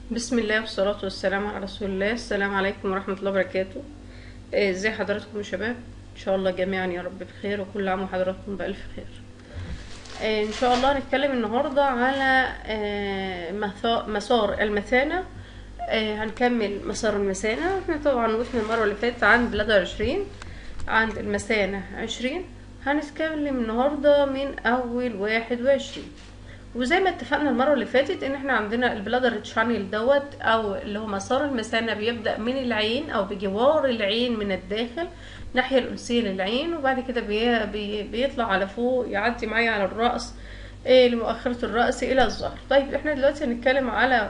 بسم الله والصلاة والسلام على رسول الله السلام عليكم ورحمة الله وبركاته آه، ازي حضراتكم يا شباب ان شاء الله جميعا يا رب بخير وكل عام وحضراتكم بألف خير آه، ان شاء الله هنتكلم النهاردة على آه، مثا- مسار المثانة آه، هنكمل مسار المثانة احنا طبعا وقفنا المرة اللي فاتت عند بلادر عشرين عند المثانة عشرين هنتكلم النهاردة من أول واحد وعشرين وزي ما اتفقنا المرة اللي فاتت ان احنا عندنا البلادر تشانيل دوت او اللي هو مسار المثانة بيبدأ من العين او بجوار العين من الداخل الناحية الأنسية للعين وبعد كده بي بي بيطلع على فوق يعدي معايا على الرأس إيه لمؤخرة الرأس إلى الظهر طيب احنا دلوقتي هنتكلم على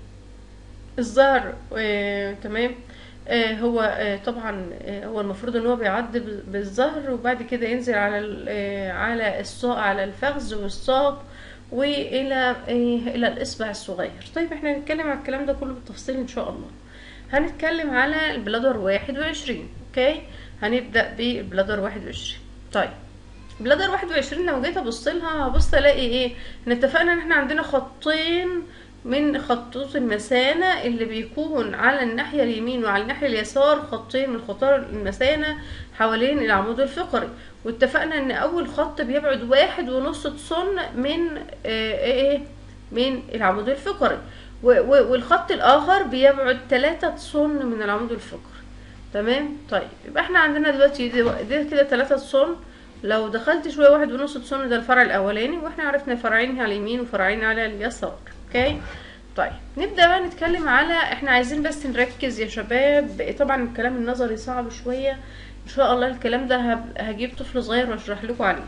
الظهر آه، تمام آه، هو آه، طبعا آه، هو المفروض ان هو بيعدي بال- بالظهر وبعد كده ينزل على ال- آه، على الساق على الفخذ والساق والى آه، الى الاصبع الصغير طيب احنا هنتكلم على الكلام ده كله بالتفصيل ان شاء الله هنتكلم على البلادر واحد وعشرين اوكي هنبدأ بالبلادر واحد وعشرين طيب بلادر واحد وعشرين لو جيت ابص لها هبص الاقي ايه احنا اتفقنا ان احنا عندنا خطين من خطوط المثانة اللي بيكون على الناحية اليمين وعلى الناحية اليسار خطين من خطار المثانة حوالين العمود الفقري واتفقنا ان اول خط بيبعد واحد ونص طن من آه، ايه من العمود الفقري و- و- والخط الاخر بيبعد 3 طن من العمود الفقري تمام طيب يبقى احنا عندنا دلوقتي دي, دي كده 3 طن لو دخلت شويه واحد ونص طن ده الفرع الاولاني واحنا عرفنا فرعين على اليمين وفرعين على اليسار اوكي طيب نبدا بقى نتكلم على احنا عايزين بس نركز يا شباب طبعا الكلام النظري صعب شويه ان شاء الله الكلام ده هب- هجيب طفل صغير واشرح لكم عليه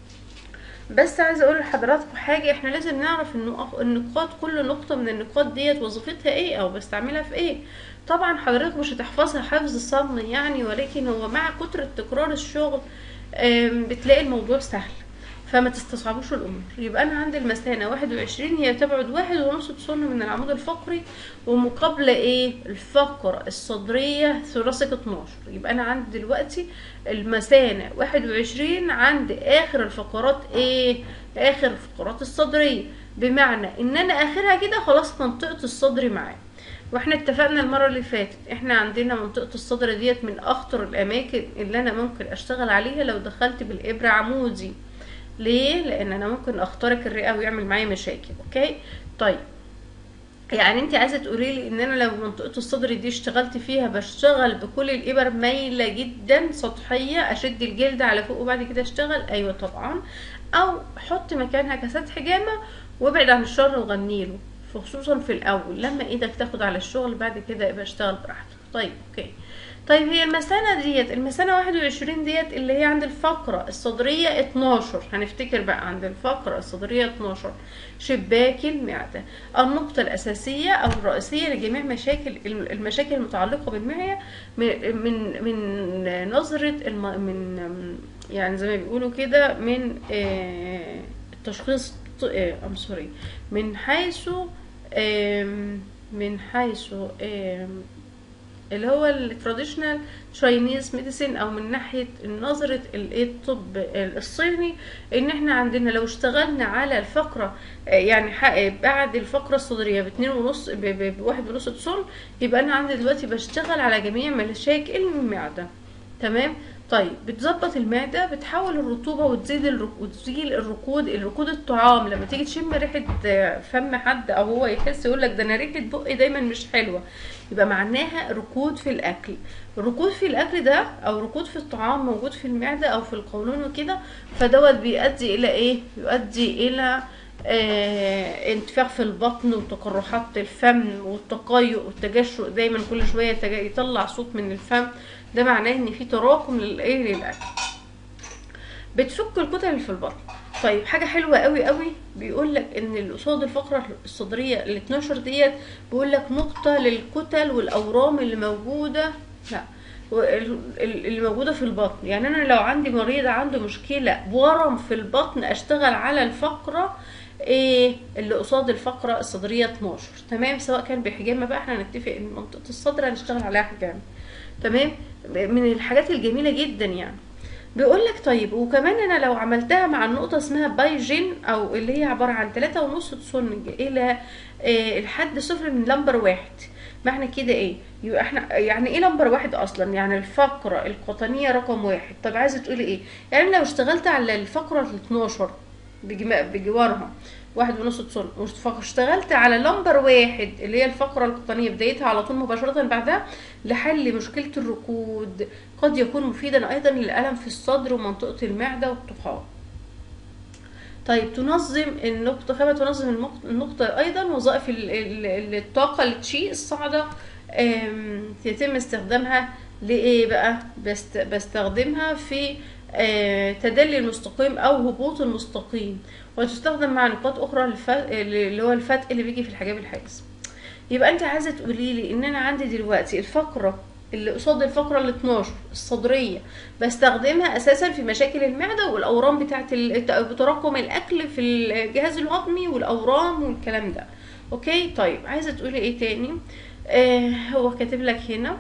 بس عايزه اقول لحضراتكم حاجه احنا لازم نعرف النق- النقاط كل نقطه من النقاط ديت وظيفتها ايه او بستعملها في ايه طبعا حضرتك مش هتحفظها حفظ صم يعني ولكن هو مع كتر تكرار الشغل آم، بتلاقي الموضوع سهل فما تستصعبوش الامور يبقى انا عندي المثانه واحد وعشرين هي تبعد واحد ونص طن من العمود الفقري ومقابله ايه الفقره الصدريه ثلاثيه 12 يبقى انا عندي دلوقتي المثانه واحد وعشرين عند اخر الفقرات ايه اخر الفقرات الصدريه بمعنى ان انا اخرها كده خلاص منطقه الصدر معايا واحنا اتفقنا المره اللي فاتت احنا عندنا منطقه الصدر ديت من اخطر الاماكن اللي انا ممكن اشتغل عليها لو دخلت بالابره عمودي ليه لان انا ممكن اخترق الرئه ويعمل معايا مشاكل اوكي طيب يعني انت عايزه تقولي لي ان انا لو منطقه الصدر دي اشتغلت فيها بشتغل بكل الابر مايله جدا سطحيه اشد الجلد على فوق وبعد كده اشتغل ايوه طبعا او حط مكانها كاسات حجامه وابعد عن الشر وغنيله خصوصا في الاول لما ايدك تاخد على الشغل بعد كده يبقى اشتغل براحتك طيب اوكي طيب هي المثانة ديت المثانة واحد وعشرين ديت اللي هي عند الفقرة الصدرية اتناشر هنفتكر بقى عند الفقرة الصدرية اتناشر شباك المعدة النقطة الأساسية أو الرئيسية لجميع مشاكل المشاكل المتعلقة بالمعية من من من نظرة الم من يعني زي ما بيقولوا كده من آه، التشخيص ام سوري من حيث آم، من حيث آم، اللي هو التراديشنال تشاينيز ميديسين او من ناحيه نظره الايه الطب الصيني ان احنا عندنا لو اشتغلنا على الفقره آه، يعني ح- بعد الفقره الصدريه باتنين ونص ب- ب- بواحد ونص طن يبقى انا عندي دلوقتي بشتغل على جميع مشاكل المعده تمام طيب بتظبط المعده بتحول الرطوبه وتزيد الرك... وتزيل الركود الركود الطعام لما تيجي تشم ريحه آه، فم حد او هو يحس يقول لك ده انا ريحه بقي دايما مش حلوه يبقى معناها ركود في الاكل الركود في الاكل ده او ركود في الطعام موجود في المعده او في القولون وكده فدوت بيؤدي الى ايه يؤدي الى آه انتفاخ في البطن وتقرحات الفم والتقيؤ والتجشؤ دايما كل شويه يتج- يطلع صوت من الفم ده معناه ان في تراكم للايه للاكل بتفك الكتل اللي في البطن طيب حاجه حلوه قوي قوي بيقول لك ان اللي قصاد الفقره الصدريه ال 12 ديت بيقول لك نقطه للكتل والاورام اللي موجوده لا وال- ال- اللي موجوده في البطن يعني انا لو عندي مريض عنده مشكله ورم في البطن اشتغل على الفقره ايه اللي قصاد الفقره الصدريه 12 تمام سواء كان بحجامه بقى احنا هنتفق ان منطقه الصدر هنشتغل عليها حجامه تمام من الحاجات الجميله جدا يعني بيقول لك طيب وكمان انا لو عملتها مع النقطه اسمها بايجين او اللي هي عباره عن 3.5 تسونج الى آه، الحد صفر من لمبر واحد معنى كده ايه يبقى احنا يعني ايه لمبر واحد اصلا يعني الفقره القطنيه رقم واحد طب عايزه تقولي ايه يعني لو اشتغلت على الفقره ال 12 بجما- بجوارها واحد ونص طن واشتغلت على لمبر واحد اللي هي الفقرة القطنية بدايتها على طول مباشرة بعدها لحل مشكلة الركود قد يكون مفيدا أيضا للألم في الصدر ومنطقة المعدة والطحال طيب تنظم النقطة كما تنظم المق- النقطة أيضا وظائف ال- ال- الطاقة التشي الصاعدة آم، يتم استخدامها لإيه بقى بست بستخدمها في آه، تدلي المستقيم أو هبوط المستقيم وتستخدم مع نقاط أخرى للف- اللي هو الفتق اللي بيجي في الحجاب الحاجز يبقى أنت عايزة تقولي لي إن أنا عندي دلوقتي الفقرة اللي قصاد الفقرة ال 12 الصدرية بستخدمها أساسا في مشاكل المعدة والأورام بتاعة ال- تراكم الأكل في الجهاز الهضمي والأورام والكلام ده أوكي طيب عايزة تقولي إيه تاني آه هو كاتب لك هنا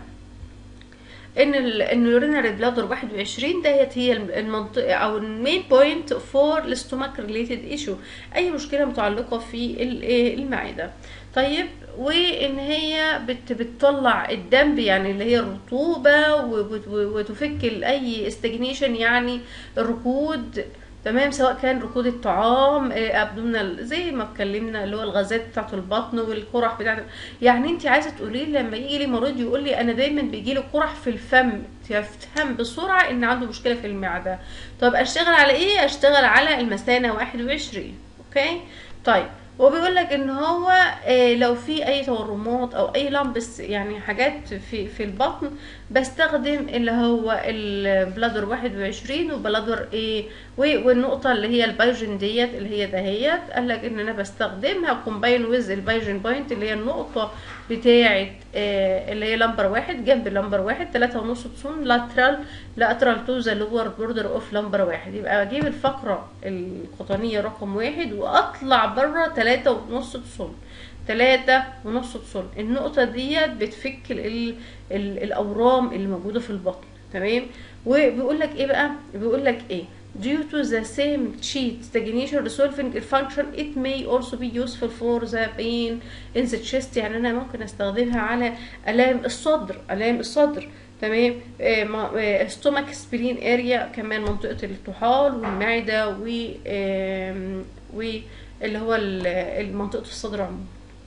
ان ال ان اليورينري بلادر 21 ديت هي الم- المنطقه او المين بوينت فور الستومك ريليتد ايشو اي مشكله متعلقه في ال- إيه المعده طيب وان هي بت بتطلع الدم يعني اللي هي الرطوبه وبت- وتفك اي استجنيشن يعني الركود تمام سواء كان ركود الطعام ابدومينال زي ما اتكلمنا اللي هو الغازات بتاعه البطن والقرح بتاعه يعني انت عايزه تقولي لي لما يجي لي مريض يقول لي انا دايما بيجي لي قرح في الفم تفهم بسرعه ان عنده مشكله في المعده طب اشتغل على ايه اشتغل على المثانه 21 اوكي طيب وبيقول لك ان هو آه، لو في اي تورمات او اي لمبس يعني حاجات في في البطن بستخدم اللي هو البلادر 21 وبلادر ايه و- والنقطه اللي هي البايجن ديت اللي هي دهيت قال لك ان انا بستخدمها كومباين ويز البايجن بوينت اللي هي النقطه بتاعه آه، اللي هي لمبر واحد جنب لمبر واحد تلاتة ونص تسون لاترال لاترال تو ذا لور بوردر اوف لمبر واحد يبقى اجيب الفقره القطنيه رقم واحد واطلع بره تلاتة ونص تسون تلاتة ونص تسون النقطة ديت بتفك ال ال ال الأورام اللي موجودة في البطن تمام وبيقول لك ايه بقى بيقول لك ايه due to the same sheet stagnation resolving function it may also be useful for the pain in the chest يعني انا ممكن استخدمها على الام الصدر الام الصدر تمام ستومك سبلين اريا كمان منطقه الطحال والمعده و آم، واللي هو ال- منطقه الصدر عموما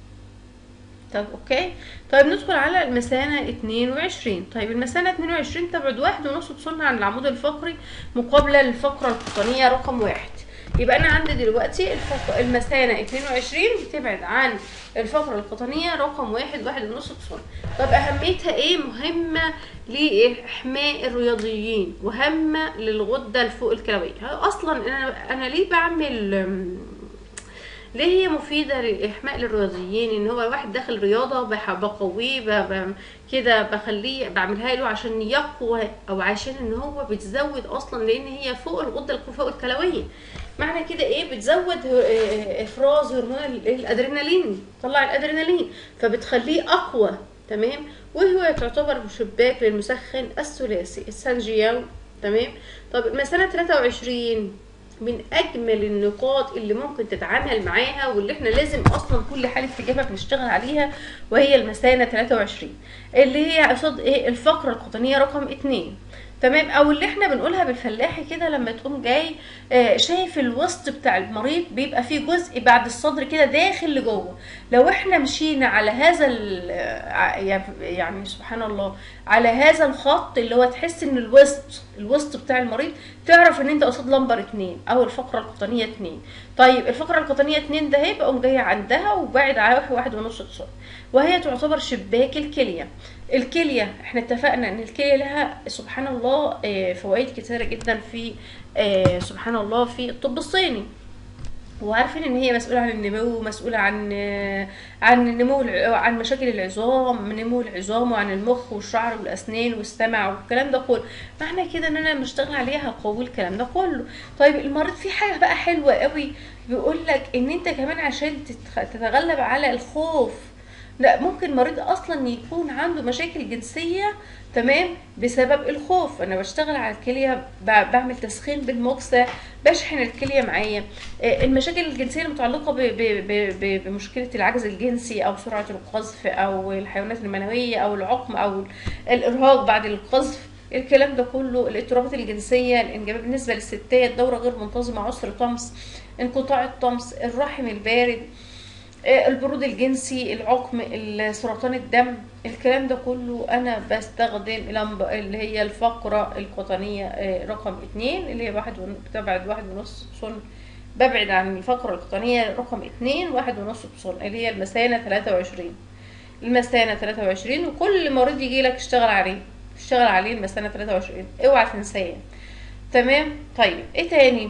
طب اوكي طيب ندخل على المثانة 22 طيب المثانة 22 تبعد واحد ونص تصنع عن العمود الفقري مقابلة للفقرة القطنية رقم واحد يبقى انا عندي دلوقتي الفق... المثانة 22 بتبعد عن الفقرة القطنية رقم واحد واحد ونص تصنع طب اهميتها ايه مهمة لإحماء الرياضيين وهامة للغدة الفوق الكلوية اصلا انا انا ليه بعمل أم، ليه هي مفيدة لإحماء للرياضيين إن هو واحد داخل رياضة بح- بقويه ب- ب- كده بخليه بعملها له عشان يقوى أو عشان إن هو بتزود أصلا لأن هي فوق الغدة الك- فوق الكلوية معنى كده إيه بتزود ه- إيه إفراز هرمون ال- الأدرينالين طلع الأدرينالين فبتخليه أقوى تمام وهو تعتبر شباك للمسخن الثلاثي السانجياو تمام طب المثانة 23 من اجمل النقاط اللي ممكن تتعامل معاها واللي احنا لازم اصلا كل حاله استجابه بنشتغل عليها وهي المثانه 23 اللي هي قصاد ايه الفقره القطنيه رقم 2 تمام او اللي احنا بنقولها بالفلاحي كده لما تقوم جاي آه، شايف الوسط بتاع المريض بيبقى فيه جزء بعد الصدر كده داخل لجوه لو احنا مشينا على هذا ال- ع- يعني سبحان الله على هذا الخط اللي هو تحس ان الوسط الوسط بتاع المريض تعرف ان انت قصاد لمبر اتنين او الفقره القطنيه اتنين طيب الفقره القطنيه اتنين ده هيبقى قوم جايه عندها وبعد على واحد- واحد ونص تصاع وهي تعتبر شباك الكليه الكليه احنا اتفقنا ان الكليه لها سبحان الله آه، فوائد كتيره جدا في آه، سبحان الله في الطب الصيني وعارفين ان هي مسؤوله عن النمو مسؤوله عن عن نمو الع- عن مشاكل العظام نمو العظام وعن المخ والشعر والاسنان والسمع والكلام ده كله معنى كده ان انا لما اشتغل عليها هقوي الكلام ده كله طيب المريض في حاجه بقى حلوه قوي بيقول لك ان انت كمان عشان تتخ- تتغلب على الخوف لا ممكن مريض اصلا يكون عنده مشاكل جنسيه تمام بسبب الخوف انا بشتغل على الكليه ب- بعمل تسخين بالموكسة بشحن الكليه معايا آه، المشاكل الجنسيه المتعلقه ب- ب- ب- ب- بمشكله العجز الجنسي او سرعه القذف او الحيوانات المنويه او العقم او الارهاق بعد القذف الكلام ده كله الاضطرابات الجنسيه الانجابات بالنسبه للستات دوره غير منتظمه عسر طمس انقطاع الطمس الرحم البارد آه، البرود الجنسي العقم ال- سرطان الدم الكلام ده كله انا بستخدم لمب اللي هي الفقرة القطنية آه، رقم اتنين اللي هي واحد ون- بتبعد واحد ونص سن ببعد عن الفقرة القطنية رقم اتنين واحد ونص سن اللي هي المثانة تلاتة وعشرين المثانة تلاتة وعشرين وكل مريض يجي لك اشتغل عليه اشتغل عليه المثانة تلاتة وعشرين اوعى تنساه تمام طيب ايه تاني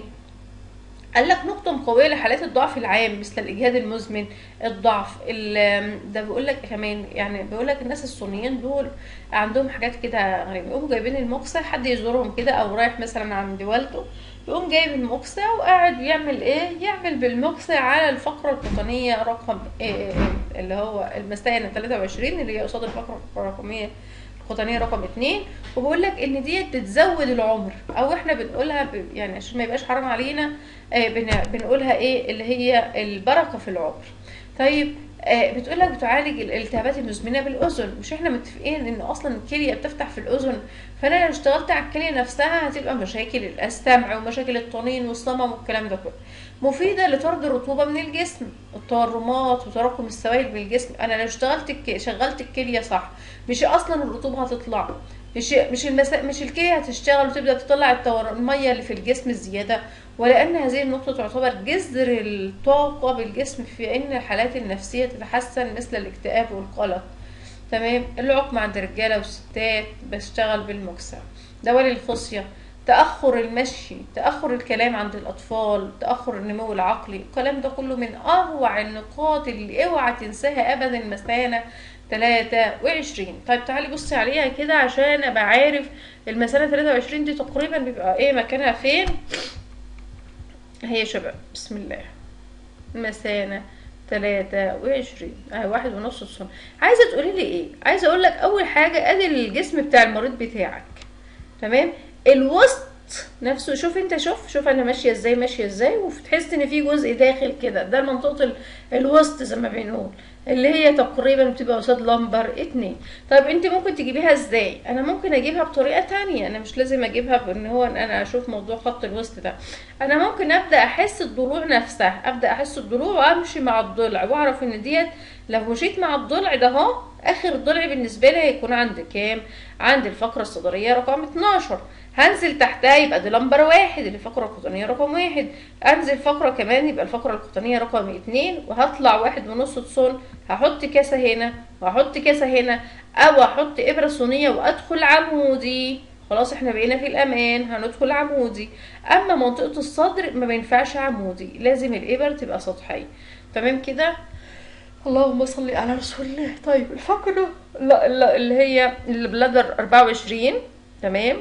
قال لك نقطة مقوية لحالات الضعف العام مثل الإجهاد المزمن الضعف ال- ده بيقول لك كمان يعني بيقول لك الناس الصينيين دول عندهم حاجات كده غريبة يقوموا جايبين الموكسة حد يزورهم كده أو رايح مثلا عند والده يقوم جايب الموكسة وقاعد يعمل ايه يعمل بالموكسة على الفقرة القطنية رقم إيه اللي هو المثانة 23 اللي هي قصاد الفقرة الرقمية القطنية رقم اتنين وبقول لك ان ديت بتزود العمر او احنا بنقولها ب... يعني عشان ما يبقاش حرام علينا آه بن... بنقولها ايه اللي هي البركة في العمر طيب آه بتقول لك بتعالج الالتهابات المزمنه بالاذن مش احنا متفقين ان اصلا الكليه بتفتح في الاذن فانا لو اشتغلت على الكليه نفسها هتبقى مشاكل السمع ومشاكل الطنين والصمم والكلام ده كله مفيده لطرد الرطوبه من الجسم التورمات وتراكم السوائل بالجسم انا لو اشتغلت الك... شغلت الكليه صح مش اصلا الرطوبه هتطلع مش مش المسا... مش الكليه هتشتغل وتبدا تطلع التور... الميه اللي في الجسم الزياده ولان هذه النقطه تعتبر جذر الطاقه بالجسم في ان الحالات النفسيه تتحسن مثل الاكتئاب والقلق تمام العقم عند الرجاله والستات بشتغل بالمكسر دوالي الخصيه تأخر المشي تأخر الكلام عند الأطفال تأخر النمو العقلي الكلام ده كله من أروع النقاط اللي اوعى تنساها أبدا مثانة 23 طيب تعالي بصي عليها كده عشان أبقى عارف المثانة 23 دي تقريبا بيبقى ايه مكانها فين هي يا شباب بسم الله مثانة تلاتة وعشرين اهي واحد ونص السنة عايزة تقولي لي ايه عايزة اقول لك اول حاجة ادي الجسم بتاع المريض بتاعك تمام الوسط نفسه شوف انت شوف شوف انا ماشيه ازاي ماشيه ازاي وتحس ان في جزء داخل كده ده منطقه ال- الوسط زي ما بنقول اللي هي تقريبا بتبقى قصاد لمبر اتنين طيب انت ممكن تجيبيها ازاي انا ممكن اجيبها بطريقه تانية انا مش لازم اجيبها بان هو ان انا اشوف موضوع خط الوسط ده انا ممكن ابدا احس الضلوع نفسها ابدا احس الضلوع وامشي مع الضلع واعرف ان ديت لو مشيت مع الضلع ده اهو اخر ضلع بالنسبه لي هيكون عند كام عند الفقره الصدريه رقم 12 هنزل تحتها يبقى دي لمبر واحد اللي الفقرة القطنية رقم واحد انزل فقرة كمان يبقى الفقرة القطنية رقم اتنين وهطلع واحد ونص صن هحط كاسة هنا وهحط كاسة هنا او احط ابرة صينية وادخل عمودي خلاص احنا بقينا في الامان هندخل عمودي اما منطقة الصدر ما بينفعش عمودي لازم الابر تبقى سطحية تمام كده اللهم صل على رسول الله طيب الفقرة لا لا اللي هي البلادر 24 تمام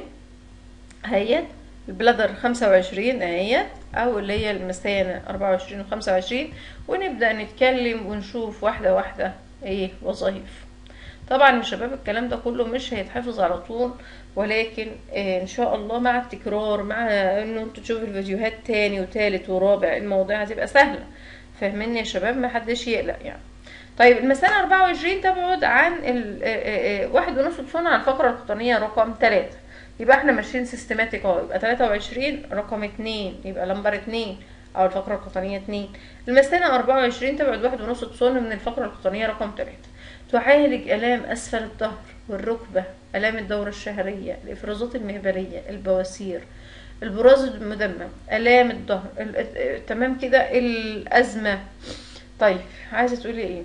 اهيت البلادر 25 اهيت او اللي هي المثانة 24 و 25 ونبدأ نتكلم ونشوف واحدة واحدة ايه وظائف طبعا يا شباب الكلام ده كله مش هيتحفظ على طول ولكن آه ان شاء الله مع التكرار مع انه انتوا تشوفوا الفيديوهات تاني وتالت ورابع المواضيع هتبقى سهلة فاهميني يا شباب ما حدش يقلق يعني طيب المثانة 24 تبعد عن ال آه، آه، آه، واحد ونص صنع عن الفقرة القطنية رقم 3 يبقى احنا ماشيين سيستماتيك اهو يبقى 23 رقم 2 يبقى لمبر 2 او الفقرة القطنية 2 المثانة 24 تبعد واحد ونص صن من الفقرة القطنية رقم 3 تعالج آلام أسفل الظهر والركبة آلام الدورة الشهرية الإفرازات المهبلية البواسير البراز المدمم آلام الظهر ال- ال- تمام كده الأزمة طيب عايزة تقولي ايه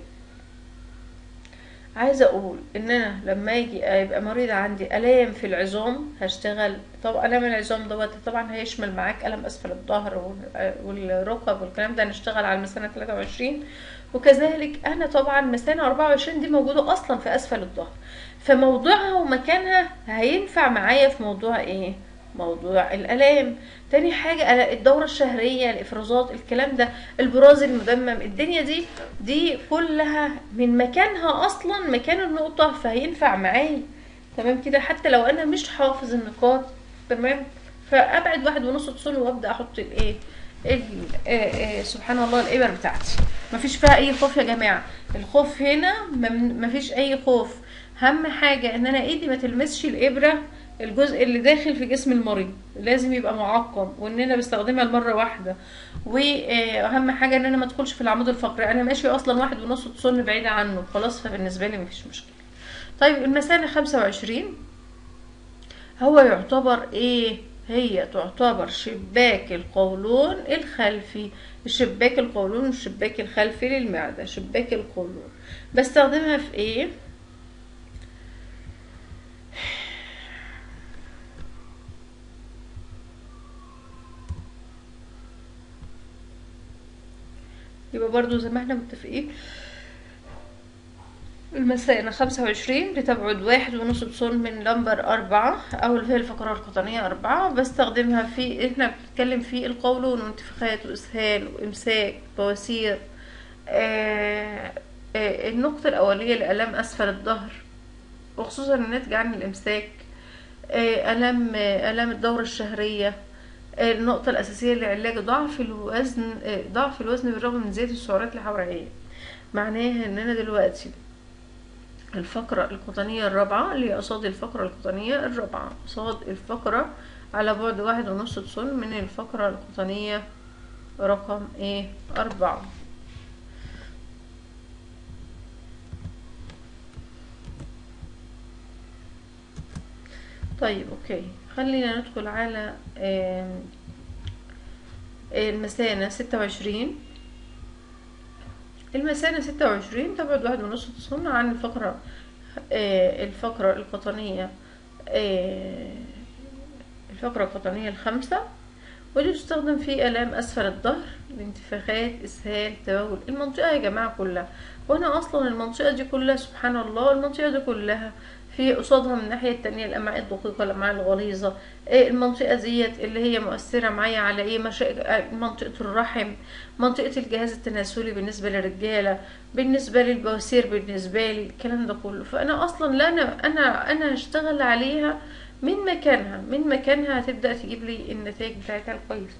عايزه اقول ان انا لما اجي يبقى مريض عندي الام في العظام هشتغل طبعا الام العظام دوت طبعا هيشمل معاك الم اسفل الظهر وال- والركب والكلام ده هنشتغل على المثانه 23 وكذلك انا طبعا مثانه 24 دي موجوده اصلا في اسفل الظهر فموضوعها ومكانها هينفع معايا في موضوع ايه موضوع الالام تاني حاجة الدورة الشهرية الافرازات الكلام ده البراز المدمم الدنيا دي دي كلها من مكانها اصلا مكان النقطة فهينفع معايا تمام كده حتى لو انا مش حافظ النقاط تمام فابعد واحد ونص تصل وابدا احط الايه ال- آه، آه، سبحان الله الابر بتاعتي مفيش فيها اي خوف يا جماعه الخوف هنا مم- مفيش اي خوف اهم حاجه ان انا ايدي ما تلمسش الابره الجزء اللي داخل في جسم المريض لازم يبقى معقم وان انا بستخدمها لمره واحده واهم حاجه ان انا ما ادخلش في العمود الفقري انا ماشي اصلا واحد ونص تصن بعيده عنه خلاص فبالنسبه لي مفيش مشكله طيب المثانه 25 هو يعتبر ايه هي تعتبر شباك القولون الخلفي شباك القولون والشباك الخلفي للمعدة شباك القولون بستخدمها في ايه يبقى برضو زي ما احنا متفقين المثانة خمسة وعشرين بتبعد واحد ونص بصون من لمبر أربعة أو اللي هي الفقرة القطنية أربعة بستخدمها في احنا بنتكلم في القولون وانتفاخات وإسهال وإمساك بواسير آه آه النقطة الأولية لآلام أسفل الظهر وخصوصا الناتج عن الإمساك آه ألم آه ألم الدورة الشهرية آه النقطة الأساسية لعلاج ضعف الوزن آه ضعف الوزن بالرغم من زيادة السعرات الحرارية معناها ان انا دلوقتي الفقرة القطنية الرابعة اللي هي قصاد الفقرة القطنية الرابعة قصاد الفقرة على بعد واحد ونص طن من الفقرة القطنية رقم ايه أربعة طيب اوكي خلينا ندخل على آم، المثانة ستة وعشرين المثانة ستة وعشرين تبعد واحد ونص تصن عن الفقرة آه، الفقرة القطنية آه، الفقرة القطنية الخامسة ودي تستخدم في آلام أسفل الظهر الانتفاخات إسهال تبول المنطقة يا جماعة كلها وأنا أصلا المنطقة دي كلها سبحان الله المنطقة دي كلها في قصادها من الناحية التانية الأمعاء الدقيقة الأمعاء الغليظة إيه المنطقة ديت اللي هي مؤثرة معايا على إيه مشا... منطقة الرحم منطقة الجهاز التناسلي بالنسبة للرجالة بالنسبة للبواسير بالنسبة لي الكلام ده كله فأنا أصلا لا أنا أنا أنا هشتغل عليها من مكانها من مكانها هتبدأ تجيب لي النتائج بتاعتها الكويسة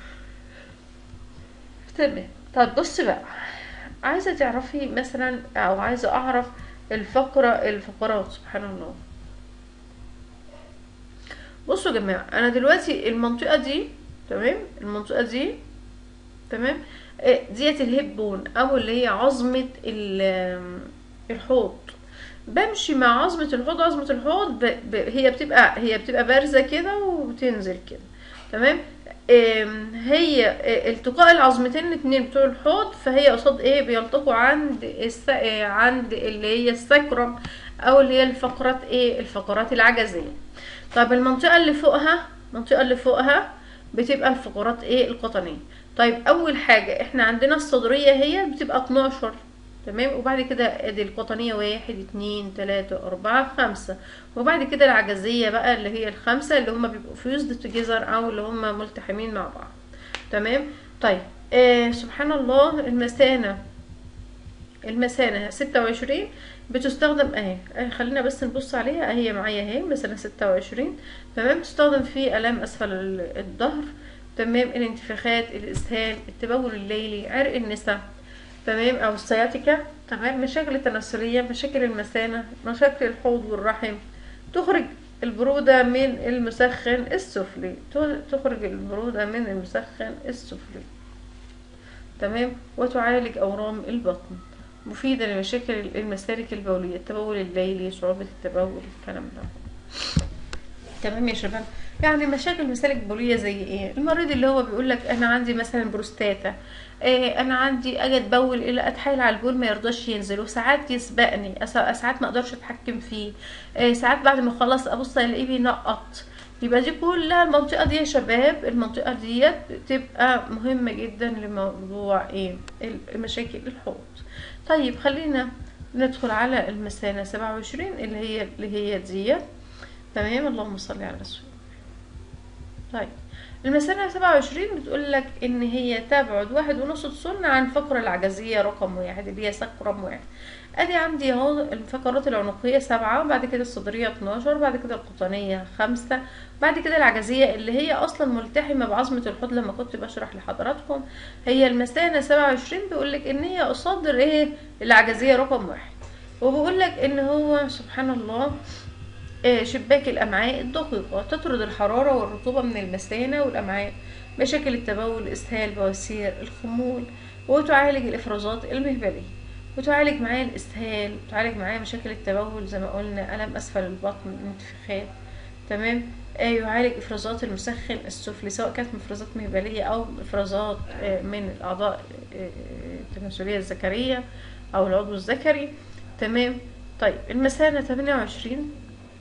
تمام طب بص بقى عايزة تعرفي مثلا أو عايزة أعرف الفقرة الفقرات سبحان الله بصوا يا جماعة أنا دلوقتي المنطقة دي تمام المنطقة دي تمام آه، ديت الهيب بون أو اللي هي عظمة ال- الحوض بمشي مع عظمة الحوض عظمة الحوض ب... ب... هي بتبقى هي بتبقى بارزة كده وبتنزل كده تمام آم، هي آه، التقاء العظمتين الاتنين بتوع الحوض فهي قصاد ايه بيلتقوا عند الس... آه، عند اللي هي السكرم او اللي هي الفقرات ايه الفقرات العجزية طب المنطقة اللي فوقها المنطقة اللي فوقها بتبقى الفقرات ايه القطنية طيب اول حاجة احنا عندنا الصدرية هي بتبقى 12 تمام وبعد كده ادي القطنية واحد اتنين تلاتة اربعة خمسة وبعد كده العجزية بقى اللي هي الخمسة اللي هما بيبقوا فيوزد توجذر او اللي هما ملتحمين مع بعض تمام طيب آه سبحان الله المثانة المثانة ستة وعشرين بتستخدم اهي آه، خلينا بس نبص عليها هي معايا اهي مثلا ستة وعشرين تمام تستخدم في الام اسفل ال- الظهر تمام الانتفاخات الاسهال التبول الليلي عرق النساء تمام او السياتيكا تمام مشاكل التناسلية مشاكل المثانة مشاكل الحوض والرحم تخرج البرودة من المسخن السفلي ت- تخرج البرودة من المسخن السفلي تمام وتعالج أورام البطن مفيدة لمشاكل المسالك البولية التبول الليلي صعوبة التبول الكلام ده تمام يا شباب يعني مشاكل المسالك البوليه زي ايه المريض اللي هو بيقول لك انا عندي مثلا بروستاتا إيه انا عندي اجي اتبول الى اتحايل على البول ما يرضاش ينزل وساعات يسبقني أس- ساعات ما اقدرش اتحكم فيه إيه ساعات بعد ما اخلص ابص الاقيه بينقط يبقى دي كلها المنطقه دي يا شباب المنطقه ديت بتبقى مهمه جدا لموضوع ايه المشاكل الحوض طيب خلينا ندخل على المثانه 27 اللي هي اللي هي ديت تمام اللهم صل على رسول طيب المثانة سبعة وعشرين بتقول لك إن هي تبعد واحد ونص سن عن الفقرة العجزية رقم واحد اللي هي سك رقم واحد ادي عندي اهو الفقرات العنقية سبعة بعد كده الصدرية اتناشر بعد كده القطنية خمسة بعد كده العجزية اللي هي اصلا ملتحمة بعظمة الحوض لما كنت بشرح لحضراتكم هي المثانة سبعة وعشرين بيقولك ان هي قصاد ايه العجزية رقم واحد وبيقولك ان هو سبحان الله آه، شباك الأمعاء الدقيقة تطرد الحرارة والرطوبة من المثانة والأمعاء مشاكل التبول إسهال بواسير الخمول وتعالج الإفرازات المهبلية وتعالج معاه الإسهال وتعالج معاه مشاكل التبول زي ما قلنا ألم أسفل البطن الانتفاخات تمام آه، يعالج إفرازات المسخن السفلي سواء كانت مفرزات مهبلية أو إفرازات آه، من الأعضاء آه، التناسلية الذكرية أو العضو الذكري تمام طيب المثانة 28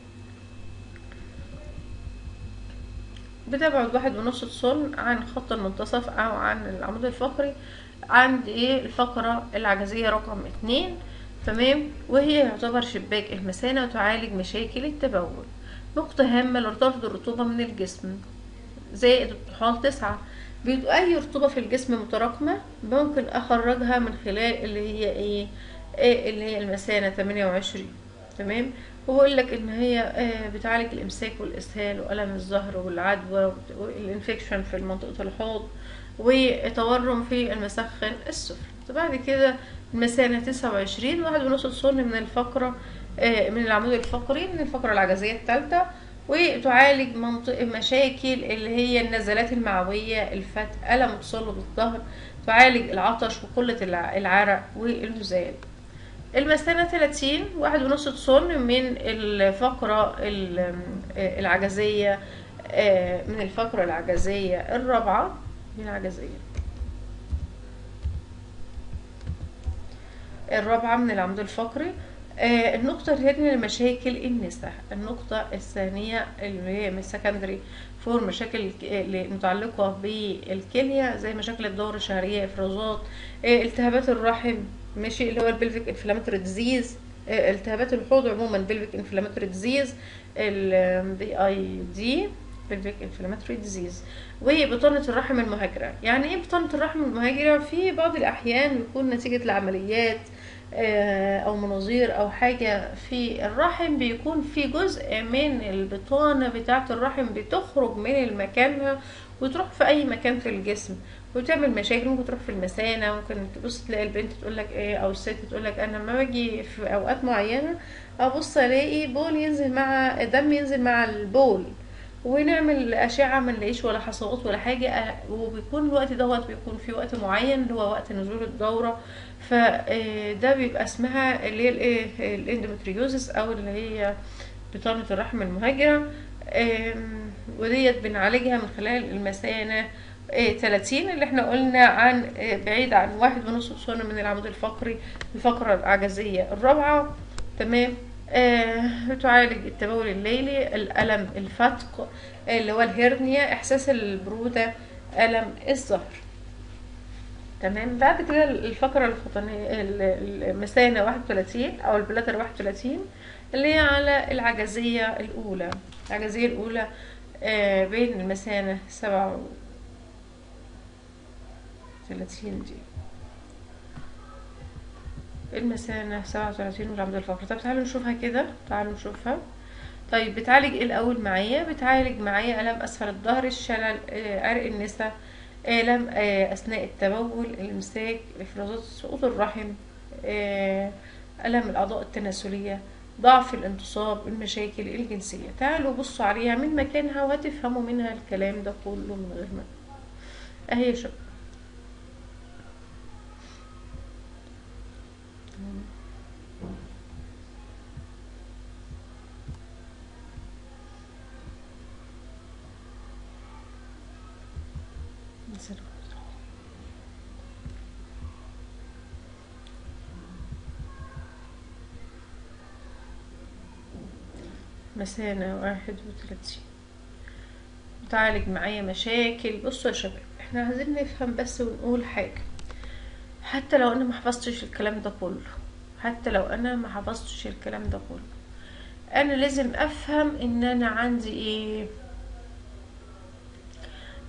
بتبعد واحد ونص سن عن خط المنتصف او عن العمود الفقري عند ايه الفقرة العجزية رقم اتنين تمام وهي يعتبر شباك المثانة وتعالج مشاكل التبول نقطة هامة لرطب الرطوبة من الجسم زائد الطحال تسعة بيد- أي رطوبة في الجسم متراكمة ممكن أخرجها من خلال اللي هي إيه, إيه اللي هي المثانة تمانية وعشرين تمام وبقول لك إن هي آه، بتعالج الإمساك والإسهال وألم الظهر والعدوى والإنفكشن في منطقة الحوض وتورم في المسخن السفلي بعد كده المثانة تسعة وعشرين واحد ونص سن من الفقرة آه، من العمود الفقري من الفقرة العجزية الثالثة وتعالج منطقة مشاكل اللي هي النزلات المعوية الفتق ألم تصلب الظهر تعالج العطش وقلة الع- العرق والنزال المثانة 30 واحد ونص سن من الفقرة ال- العجزية آه، من الفقرة العجزية الرابعة دي العجزية الرابعة من العمود الفقري آه، النقطة الثانية لمشاكل النساء النقطة الثانية اللي هي من سكندري فور مشاكل الك- اللي متعلقة بالكلية زي مشاكل الدورة الشهرية إفرازات آه، التهابات الرحم ماشي اللي هو البلفيك انفلاماتوري ديزيز التهابات الحوض عموما بلفيك انفلاماتوري ديزيز البي اي دي بلفيك انفلاماتوري ديزيز وبطانة الرحم المهاجرة يعني ايه بطانة الرحم المهاجرة في بعض الأحيان بيكون نتيجة العمليات آه، أو مناظير أو حاجة في الرحم بيكون في جزء من البطانة بتاعة الرحم بتخرج من مكانها وتروح في أي مكان في الجسم وتعمل مشاكل ممكن تروح في المثانة ممكن تبص تلاقي البنت تقول لك ايه أو الست تقول لك أنا لما باجي في أوقات معينة أبص ألاقي بول ينزل مع دم ينزل مع البول ونعمل أشعة ما نلاقيش ولا حصوات ولا حاجة آه، وبيكون الوقت دوت بيكون في وقت معين اللي هو وقت نزول الدورة فده بيبقى اسمها اللي هي الايه الاندومتريوزس أو اللي هي بطانة الرحم المهاجرة آم، وديت بنعالجها من خلال المثانة آه، 30 اللي احنا قلنا عن آه، بعيد عن واحد ونص سنة من العمود الفقري الفقرة العجزية الرابعة تمام آه بتعالج التبول الليلي الألم الفتق آه، اللي هو الهرنيا إحساس البرودة ألم الظهر تمام بعد كده الفقرة الخطنية ال- المثانة 31 أو البلاتر 31 اللي هي على العجزية الأولى العجزية الأولى آه بين المثانة 37 دي المثانة 37 والعمود الفقري طب تعالوا نشوفها كده تعالوا نشوفها طيب بتعالج ايه الأول معايا بتعالج معايا ألم أسفل الظهر الشلل آه، عرق النسا آلام آه، أثناء التبول الإمساك إفرازات سقوط الرحم آه، ألم الأعضاء التناسلية ضعف الانتصاب المشاكل الجنسية تعالوا بصوا عليها من مكانها وهتفهموا منها الكلام ده كله من غير ما أهي يا شباب مثانة واحد وثلاثين بتعالج معايا مشاكل بصوا يا شباب احنا عايزين نفهم بس ونقول حاجة حتى لو انا ما حفظتش الكلام ده كله حتى لو انا ما حفظتش الكلام ده كله انا لازم افهم ان انا عندي ايه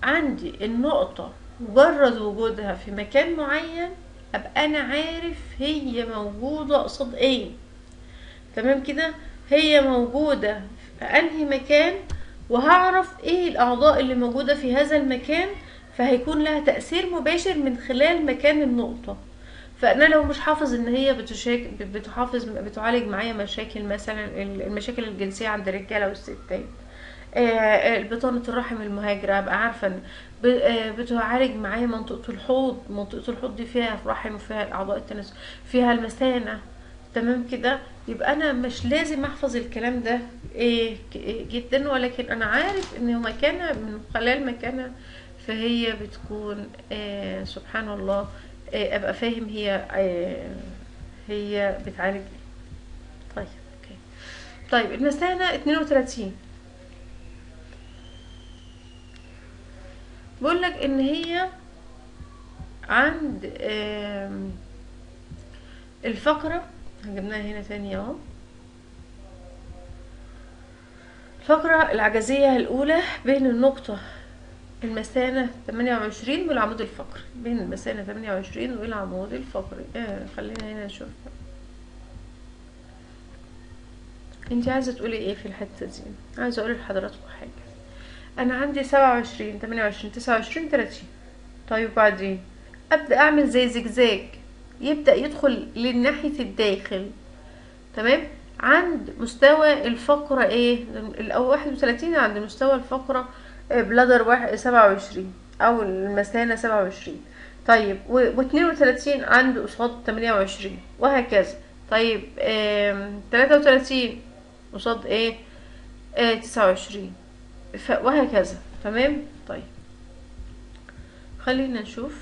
عندي النقطة مجرد وجودها في مكان معين ابقى انا عارف هي موجودة قصاد ايه تمام كده هي موجودة في انهي مكان وهعرف ايه الاعضاء اللي موجودة في هذا المكان فهيكون لها تأثير مباشر من خلال مكان النقطة فانا لو مش حافظ ان هي بتشاك بتحافظ بتعالج معايا مشاكل مثلا المشاكل الجنسية عند الرجالة والستات آه، بطانة الرحم المهاجرة ابقى عارفة ان ب- آه، بتعالج معايا منطقة الحوض منطقة الحوض دي فيها الرحم وفيها الاعضاء التناسل فيها المثانة تمام كده يبقى انا مش لازم احفظ الكلام ده ايه ك- إيه جدا ولكن انا عارف ان مكانها من خلال مكانها فهي بتكون آه سبحان الله آه ابقى فاهم هي آه هي بتعالج ايه طيب اوكي طيب المثانة 32 بقول لك ان هي عند آم، الفقرة جبناها هنا تاني اهو الفقرة العجزية الأولى بين النقطة المثانة 28 والعمود الفقري بين المثانة 28 والعمود الفقري آه خلينا هنا نشوف انت عايزة تقولي ايه في الحتة دي عايزة اقول لحضراتكم حاجة انا عندي 27 28 29 30 طيب وبعدين ابدا اعمل زي زجزاج يبدا يدخل لناحيه الداخل تمام عند مستوى الفقرة ايه الاول 31 عند مستوى الفقرة آه، بلادر واحد 27 او المثانة 27 طيب و 32 عند قصاد 28 وهكذا طيب آم، 33 قصاد ايه آه 29 ف... وهكذا تمام طيب خلينا نشوف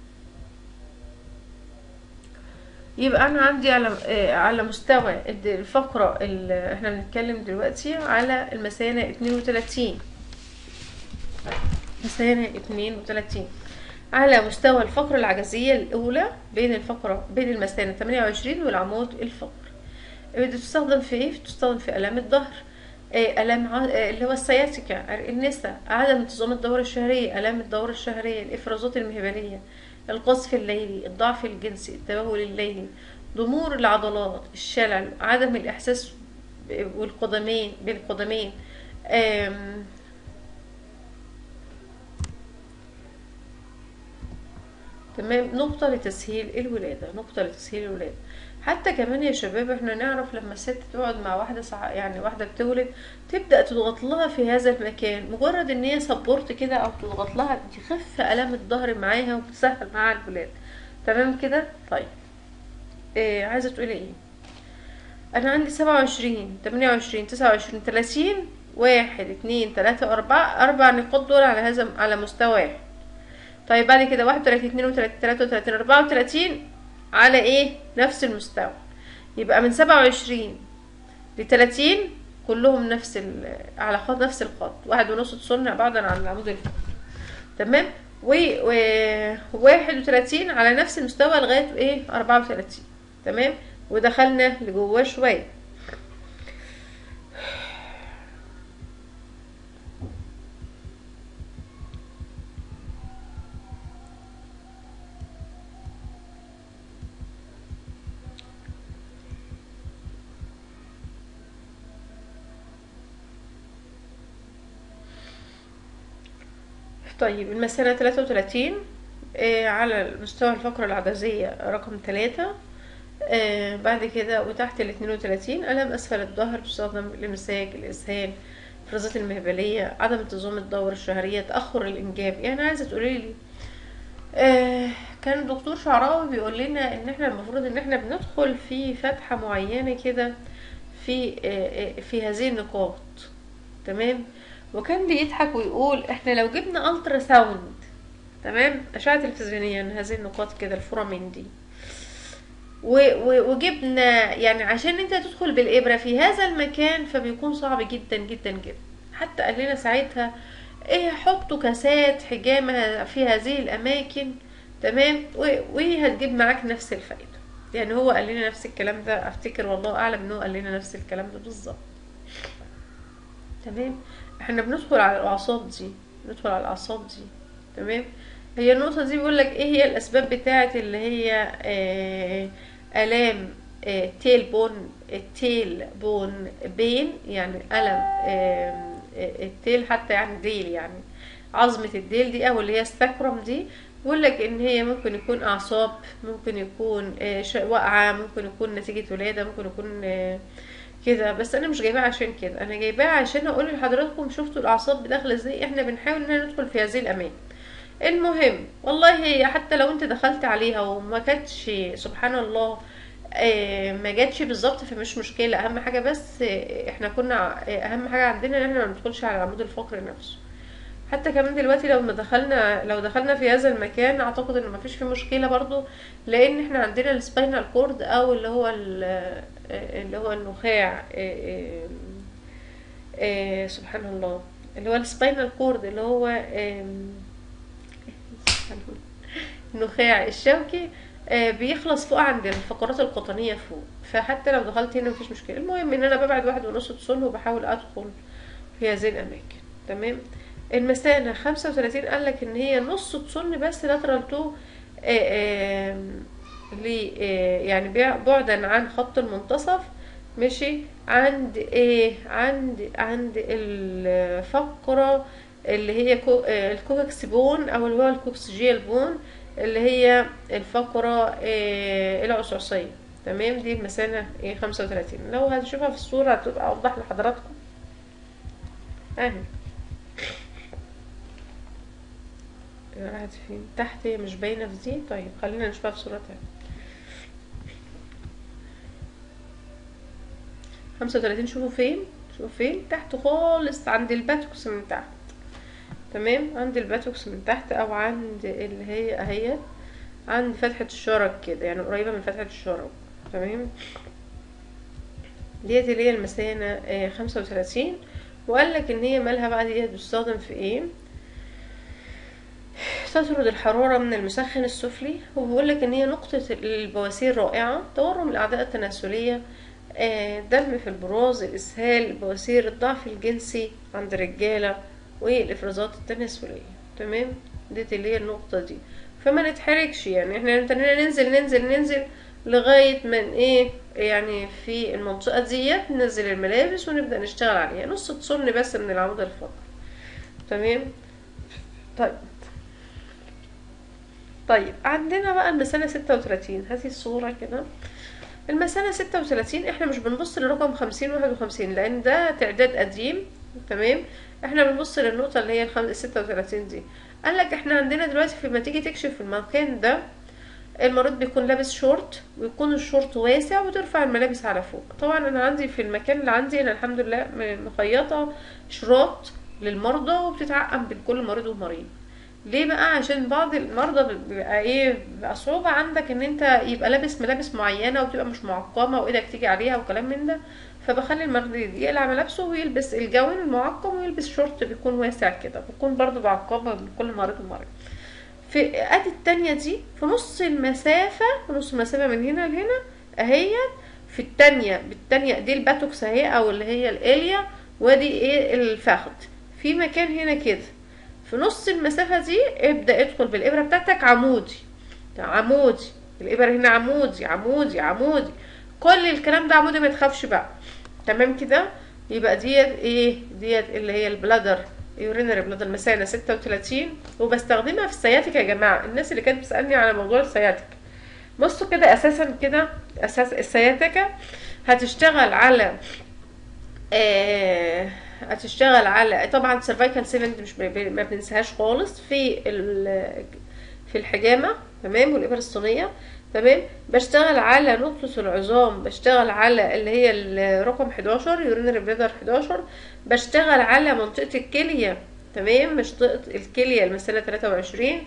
يبقى انا عندي على آه، على مستوى الد- الفقرة اللي احنا بنتكلم دلوقتي على المثانة 32 مثانة 32 على مستوى الفقرة العجزية الأولى بين الفقرة بين المثانة 28 والعمود الفقري بتستخدم في ايه؟ بتستخدم في آلام الظهر آه، آلام ع- آه، اللي هو السياتيكا عرق النساء عدم انتظام الدورة الشهرية آلام الدورة الشهرية الإفرازات المهبلية القذف الليلي الضعف الجنسي التبول الليلي ضمور العضلات الشلل عدم الإحساس ب- والقدمين بالقدمين آم، تمام نقطة لتسهيل الولادة نقطة لتسهيل الولادة حتى كمان يا شباب احنا نعرف لما الست تقعد مع واحدة سع... يعني واحدة بتولد تبدأ تضغط لها في هذا المكان مجرد ان هي سبورت كده او تضغط لها تخف ألم الظهر معاها وتسهل معاها الولادة تمام كده طيب إيه عايزة تقولي ايه انا عندي سبعة وعشرين تمانية وعشرين تسعة وعشرين تلاتين واحد اتنين تلاتة أربعة أربع نقاط دول على هذا على مستوى واحد طيب بعد كده واحد وتلاتين اتنين وتلاتين تلاتة وتلاتين أربعة وتلاتين على ايه نفس المستوى يبقى من سبعة وعشرين لتلاتين كلهم نفس ال على خط نفس الخط واحد ونص تصنع بعضا عن العمود الفقري تمام و و- واحد وتلاتين على نفس المستوى لغاية ايه أربعة وتلاتين تمام ودخلنا لجواه شوية طيب المثانة 33 آه على مستوى الفقرة العدسية رقم ثلاثة آه بعد كده وتحت ال 32 ألم أسفل الظهر تستخدم لمساج الإسهال الإفرازات المهبلية عدم انتظام الدورة الشهرية تأخر الإنجاب يعني عايزة تقولي لي آه كان الدكتور شعراوي بيقول لنا ان احنا المفروض ان احنا بندخل في فتحة معينة كده في آه آه، في هذه النقاط تمام وكان بيضحك ويقول احنا لو جبنا الترا ساوند تمام اشعه تلفزيونيه من هذه النقاط كده الفورامين دي و- و- وجبنا يعني عشان انت تدخل بالابره في هذا المكان فبيكون صعب جدا جدا جدا حتى قال لنا ساعتها ايه حطوا كاسات حجامه في هذه الاماكن تمام و- وهتجيب معاك نفس الفائده يعني هو قال لنا نفس الكلام ده افتكر والله اعلم ان هو قال لنا نفس الكلام ده بالظبط تمام احنا بندخل على الاعصاب دي ندخل على الاعصاب دي تمام هي النقطة دي بيقول لك ايه هي الاسباب بتاعة اللي هي آه الام آه تيل بون التيل بون بين يعني الم آه التيل حتى يعني ديل يعني عظمة الديل دي او اللي هي الساكرم دي بيقول لك ان هي ممكن يكون اعصاب ممكن يكون آه واقعة ممكن يكون نتيجة ولادة ممكن يكون آه كده بس انا مش جايباها عشان كده انا جايباها عشان اقول لحضراتكم شفتوا الاعصاب داخله ازاي احنا بنحاول ان ندخل في هذه الاماكن المهم والله هي حتى لو انت دخلت عليها وما كانتش سبحان الله آه ما جاتش بالظبط فمش مشكله اهم حاجه بس آه احنا كنا آه اهم حاجه عندنا ان احنا ما ندخلش على العمود الفقري نفسه حتى كمان دلوقتي لو ما دخلنا لو دخلنا في هذا المكان اعتقد ان مفيش فيه مشكله برضو لان احنا عندنا السباينال كورد او اللي هو اللي هو النخاع سبحان الله اللي هو السباينال كورد اللي هو النخاع الشوكي بيخلص فوق عند الفقرات القطنية فوق فحتى لو دخلت هنا مفيش مشكلة المهم ان انا ببعد واحد ونص طن وبحاول ادخل في هذه الاماكن تمام المثانة خمسة وتلاتين قالك ان هي نص طن بس لاترال تو يعني بعدا عن خط المنتصف ماشي عند ايه عند عند الفقرة اللي هي كو الكوكس بون او اللي هو الكوكسجيال بون اللي هي الفقرة إيه العصعصية تمام دي المثانة ايه خمسة وتلاتين لو هتشوفها في الصورة هتبقى اوضح لحضراتكم اهي راحت فين تحت هي مش باينة في دي طيب خلينا نشوفها في صورة تانية خمسة وتلاتين شوفوا فين شوفوا فين تحت خالص عند الباتوكس من تحت تمام عند الباتوكس من تحت او عند اللي هي اهي عند فتحة الشرج كده يعني قريبة من فتحة الشرج تمام ديت اللي هي المثانة خمسة وتلاتين وقال لك ان هي مالها بقى ديت بتستخدم في ايه تطرد الحرارة من المسخن السفلي وبيقول لك ان هي نقطة البواسير رائعة تورم الاعداء التناسلية دم في البراز الاسهال البواسير الضعف الجنسي عند الرجالة والافرازات التناسلية تمام ديت اللي هي النقطة دي فما نتحركش يعني احنا ننزل ننزل ننزل لغاية من ايه يعني في المنطقة ديت ننزل الملابس ونبدأ نشتغل عليها نص تصن بس من العمود الفقري تمام طيب طيب عندنا بقى المثانة ستة وتلاتين هذه الصورة كده المثانة ستة وتلاتين احنا مش بنبص لرقم خمسين واحد وخمسين لان ده تعداد قديم تمام احنا بنبص للنقطة اللي هي الستة وتلاتين دي قالك احنا عندنا دلوقتي لما تيجي تكشف في المكان ده المريض بيكون لابس شورت ويكون الشورت واسع وترفع الملابس على فوق طبعا انا عندي في المكان اللي عندي انا الحمد لله مخيطة شراط للمرضى وبتتعقم بين كل مريض ومريض ليه بقى عشان بعض المرضى بيبقى ايه بيبقى صعوبة عندك ان انت يبقى لابس ملابس معينة وتبقى مش معقمة وايدك تيجي عليها وكلام من ده فبخلي المريض يقلع ملابسه ويلبس الجوان المعقم ويلبس شورت بيكون واسع كده بيكون برضو بعقمة من كل مريض ومريض في ادي التانية دي في نص المسافة في نص المسافة من هنا لهنا اهي في التانية بالتانية دي الباتوكس اهي او اللي هي الاليا وادي ايه الفخذ في مكان هنا كده في نص المسافة دي ابدأ ادخل بالإبرة بتاعتك عمودي عمودي الإبرة هنا عمودي عمودي عمودي كل الكلام ده عمودي ما تخافش بقى تمام كده يبقى ديت ايه ديت اللي هي البلادر يورينري بلادر مثانة ستة وتلاتين وبستخدمها في السياتيك يا جماعة الناس اللي كانت بتسألني على موضوع السياتيك بصوا كده اساسا كده اساس السياتيكا هتشتغل على آه هتشتغل على طبعا سيرفايكال سيفنت مش ما بننساهاش خالص في في الحجامه تمام والابر الصينيه تمام بشتغل على نقطة العظام بشتغل على اللي هي الرقم 11 يورينري بليدر 11 بشتغل على منطقة الكلية تمام منطقة الكلية المثانة 23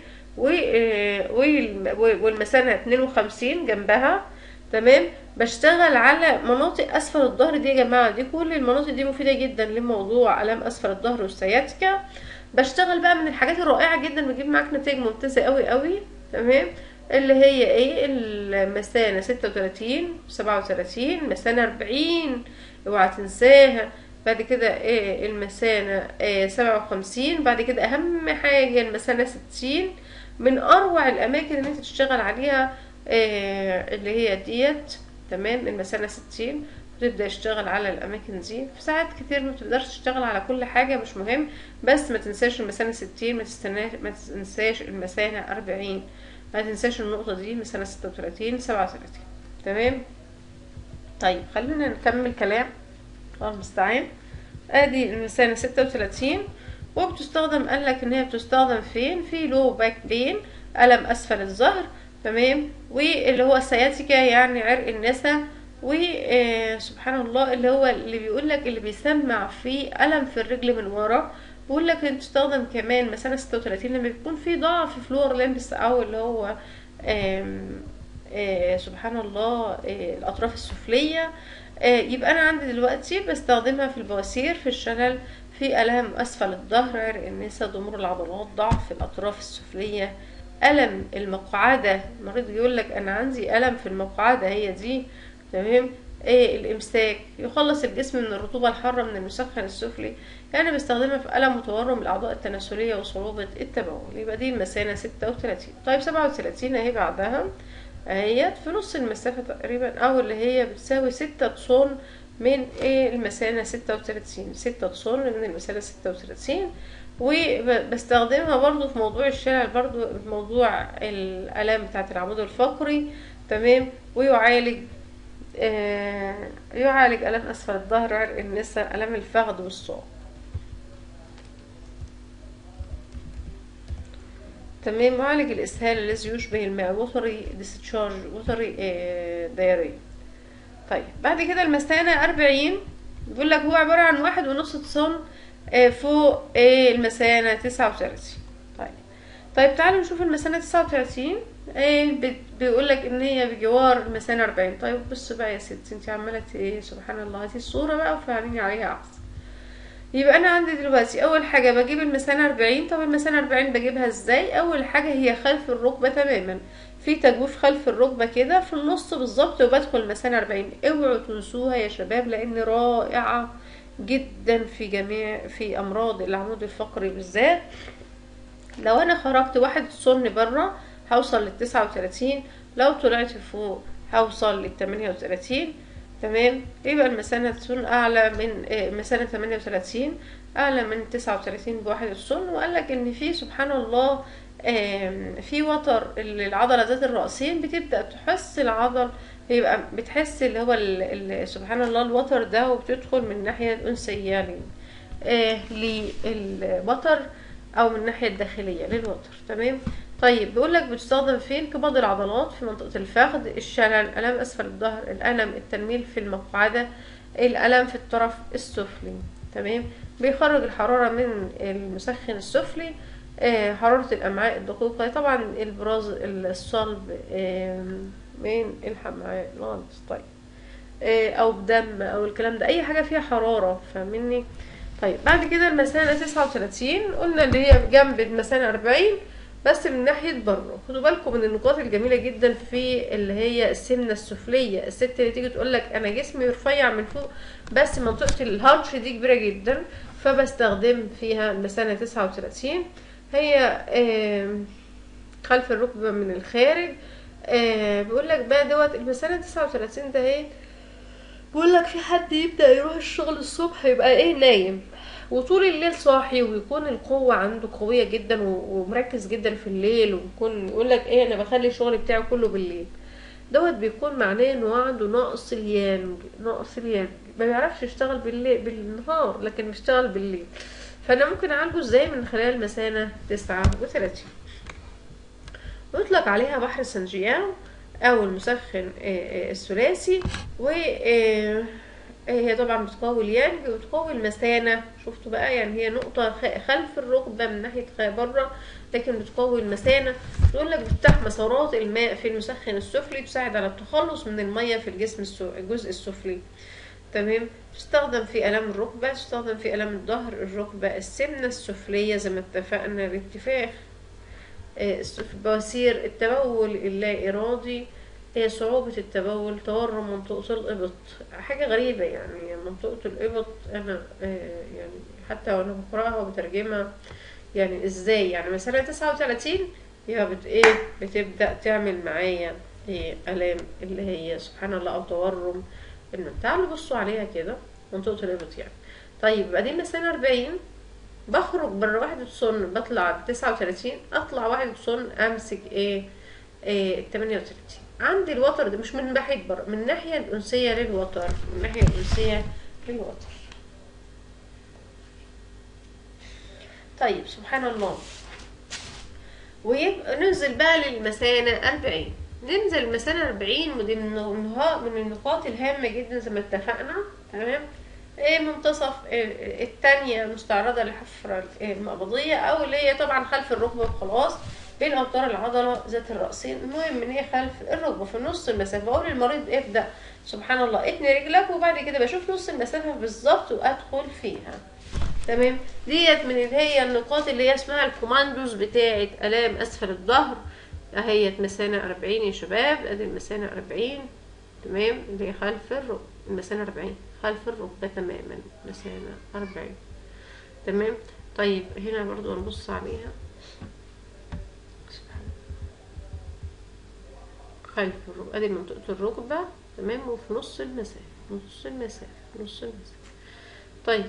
والمثانة 52 جنبها تمام بشتغل على مناطق اسفل الظهر دي يا جماعه دي كل المناطق دي مفيده جدا لموضوع الام اسفل الظهر والسياتيكا بشتغل بقى من الحاجات الرائعه جدا بجيب معاك نتائج ممتازه قوي قوي تمام اللي هي ايه المثانه 36 37 مثانه 40 اوعى تنساها بعد كده آه، المثانة سبعة وخمسين بعد كده أهم حاجة المثانة ستين من أروع الأماكن اللي أنت تشتغل عليها آه، اللي هي ديت تمام المثانة ستين وتبدأ تشتغل على الأماكن دي في ساعات كتير ما بتقدرش تشتغل على كل حاجة مش مهم بس ما تنساش المثانة ستين ما, تستناش ما تنساش المثانة أربعين ما تنساش النقطة دي مثانة ستة وتلاتين سبعة وتلاتين تمام طيب خلينا نكمل كلام الله المستعان ادي المثانة ستة وتلاتين وبتستخدم قال لك ان هي بتستخدم فين في لو باك بين ألم أسفل الظهر تمام واللي هو السياتيكا يعني عرق النسا وسبحان الله اللي هو اللي بيقول لك اللي بيسمع فيه ألم في الرجل من ورا بيقول لك ان تستخدم كمان مثلا 36 لما بيكون في ضعف فلور لامبس او اللي هو آم آه سبحان الله آه الأطراف السفلية آه يبقى أنا عندي دلوقتي بستخدمها في البواسير في الشلل في ألم أسفل الظهر عرق النسا ضمور العضلات ضعف الأطراف السفلية ألم المقعدة المريض يقول لك أنا عندي ألم في المقعدة هي دي تمام ايه الامساك يخلص الجسم من الرطوبة الحارة من المسخن السفلي يعني بستخدمها في ألم وتورم الأعضاء التناسلية وصعوبة التبول يبقى دي المثانة ستة وتلاتين طيب سبعة وتلاتين اهي بعدها اهيت في نص المسافة تقريبا أو اللي هي بتساوي ستة صن من ايه المثانة ستة وتلاتين ستة صن من المثانة ستة وتلاتين وبستخدمها برضو في موضوع الشلل برضو في موضوع الآلام بتاعة العمود الفقري تمام ويعالج آه يعالج ألم أسفل الظهر عرق النساء ألم الفخذ والصوع تمام معالج الإسهال الذي يشبه الماء وتري ديستشارج وتري آه دايرية طيب بعد كده المثانة أربعين بيقول لك هو عبارة عن واحد ونص طن آه فوق آه المثانة تسعة وتلاتين طيب طيب تعالوا نشوف المثانة تسعة وتلاتين ايه بيقول لك ان هي بجوار المثانة 40 طيب بص بقى يا ستي انت عماله ايه سبحان الله هاتي الصوره بقى وفهميني عليها احسن يبقى انا عندي دلوقتي اول حاجه بجيب المثانة 40 طب المثانة 40 بجيبها ازاي اول حاجه هي خلف الركبه تماما في تجويف خلف الركبه كده في النص بالظبط وبدخل المثانة 40 اوعوا تنسوها يا شباب لان رائعه جدا في جميع في امراض العمود الفقري بالذات لو انا خرجت واحد صن بره هوصل للتسعة وتلاتين لو طلعت فوق هوصل للتمانية وتلاتين تمام يبقى المثانة تكون أعلى من مثانة تمانية وتلاتين أعلى من تسعة وتلاتين بواحد السن وقال لك إن في سبحان الله في وتر العضلة ذات الرأسين بتبدأ تحس العضل يبقى بتحس اللي هو ال ال سبحان الله الوتر ده وبتدخل من الناحية الأنثية يعني آه للوتر أو من الناحية الداخلية للوتر تمام طيب بيقول لك بتستخدم في انقباض العضلات في منطقة الفخذ الشلل ألم أسفل الظهر الألم التنميل في المقعدة الألم في الطرف السفلي تمام بيخرج الحرارة من المسخن السفلي آه حرارة الأمعاء الدقيقة طبعا البراز الصلب آه من الحمعاء خالص طيب آه أو بدم أو الكلام ده أي حاجة فيها حرارة فاهمني طيب بعد كده المثانة تسعة وتلاتين قلنا اللي هي جنب المثانة أربعين بس من ناحية بره خدوا بالكم من النقاط الجميلة جدا في اللي هي السمنة السفلية الست اللي تيجي تقول لك انا جسمي رفيع من فوق بس منطقة الهارش دي كبيرة جدا فبستخدم فيها المثانة تسعة وتلاتين هي خلف الركبة من الخارج بيقول لك بقى دوت المثانة تسعة وتلاتين ده ايه بيقول لك في حد يبدأ يروح الشغل الصبح يبقى ايه نايم وطول الليل صاحي ويكون القوة عنده قوية جدا ومركز جدا في الليل ويكون يقول لك ايه انا بخلي الشغل بتاعي كله بالليل دوت بيكون معناه انه عنده نقص اليانج نقص اليانج ما بيعرفش يشتغل بالليل بالنهار لكن بيشتغل بالليل فانا ممكن اعالجه ازاي من خلال مثانة تسعة وتلاتين ويطلق عليها بحر سانجياو او المسخن الثلاثي و هي طبعا بتقوي اليانج وتقوي المثانة شفتوا بقى يعني هي نقطة خلف الركبة من ناحية بره لكن بتقوي المثانة تقول لك بتفتح مسارات الماء في المسخن السفلي تساعد على التخلص من المية في الجسم الجزء السفلي تمام تستخدم في ألم الركبة تستخدم في ألم الظهر الركبة السمنة السفلية زي ما اتفقنا الانتفاخ بواسير التبول اللا إرادي هي صعوبة التبول تورم منطقة الإبط حاجة غريبة يعني منطقة الإبط أنا آه، يعني حتى وأنا بقرأها وبترجمها يعني إزاي يعني مثلا تسعة وتلاتين هي بت إيه بتبدأ تعمل معايا إيه آلام اللي هي سبحان الله أو تورم الماء تعالوا بصوا عليها كده منطقة الإبط يعني طيب بعدين مثلا أربعين بخرج بره وحدة سن بطلع تسعة وتلاتين أطلع وحدة سن أمسك إيه إيه 38 عندي الوتر ده مش من ناحية بره من الناحية الأنسية للوتر من الناحية الأنسية للوتر طيب سبحان الله ويبقى ننزل بقى للمثانة 40 ننزل المثانة 40 ودي من النها- من النقاط الهامة جدا زي ما اتفقنا تمام ايه منتصف إيه التانية المستعرضة للحفرة المقبضية او اللي هي طبعا خلف الركبة وخلاص بين اوتار العضلة ذات الرأسين المهم ان هي خلف الركبة في نص المسافة بقول للمريض ابدأ سبحان الله اتني رجلك وبعد كده بشوف نص المسافة بالظبط وادخل فيها تمام ديت من اللي هي النقاط اللي هي اسمها الكوماندوز بتاعة آلام أسفل الظهر اهيت مثانة أربعين يا شباب ادي المثانة أربعين تمام اللي هي خلف الركبة المثانة أربعين خلف الركبة تماما مثانة أربعين تمام طيب هنا برضو نبص عليها سبحان الله. خلف الركبة ادي منطقة الركبة تمام وفي نص المسافة نص المسافة نص المسافة طيب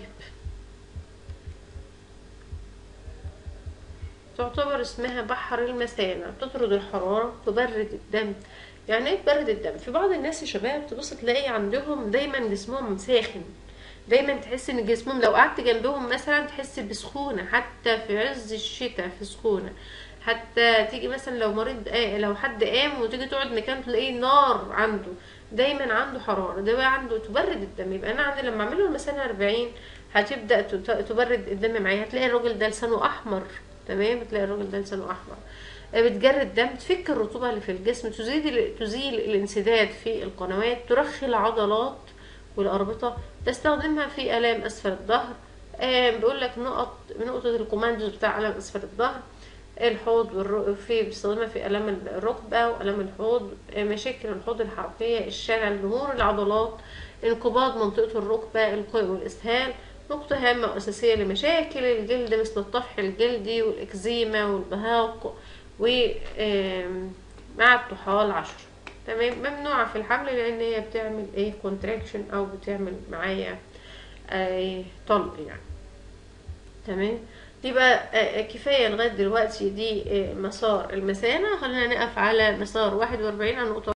تعتبر اسمها بحر المثانة بتطرد الحرارة تبرد الدم يعني ايه تبرد الدم في بعض الناس يا شباب تبص تلاقي عندهم دايما جسمهم ساخن دايما تحس ان جسمهم لو قعدت جنبهم مثلا تحس بسخونة حتى في عز الشتاء في سخونة حتى تيجي مثلا لو مريض آه لو حد قام وتيجي تقعد مكانه تلاقيه نار عنده دايما عنده حرارة ده بقى عنده تبرد الدم يبقى انا عندي لما اعمله المثانة 40 هتبدأ تت- تبرد الدم معايا هتلاقي الراجل ده لسانه احمر تمام بتلاقي الراجل ده لسانه احمر آه، بتجري الدم تفك الرطوبة اللي في الجسم تزيد تزيل الانسداد في القنوات ترخي العضلات والأربطة تستخدمها في آلام أسفل الظهر آه، بيقول لك نقط نقطة الكوماندوز بتاع آلام أسفل الظهر الحوض والر... في بيستخدمها في آلام الركبة وآلام الحوض آه، مشاكل الحوض الحركية الشلل ظهور العضلات انقباض منطقة الركبة القيء والإسهال نقطة هامة وأساسية لمشاكل الجلد مثل الطفح الجلدي والإكزيما والبهاق و آم، مع الطحال عشر تمام ممنوعة في الحمل لأن هي بتعمل ايه كونتراكشن أو بتعمل معايا آه، طلق يعني تمام يبقى آه، كفاية لغاية دلوقتي دي آه، مسار المثانة خلينا نقف على مسار واحد وأربعين على نقطة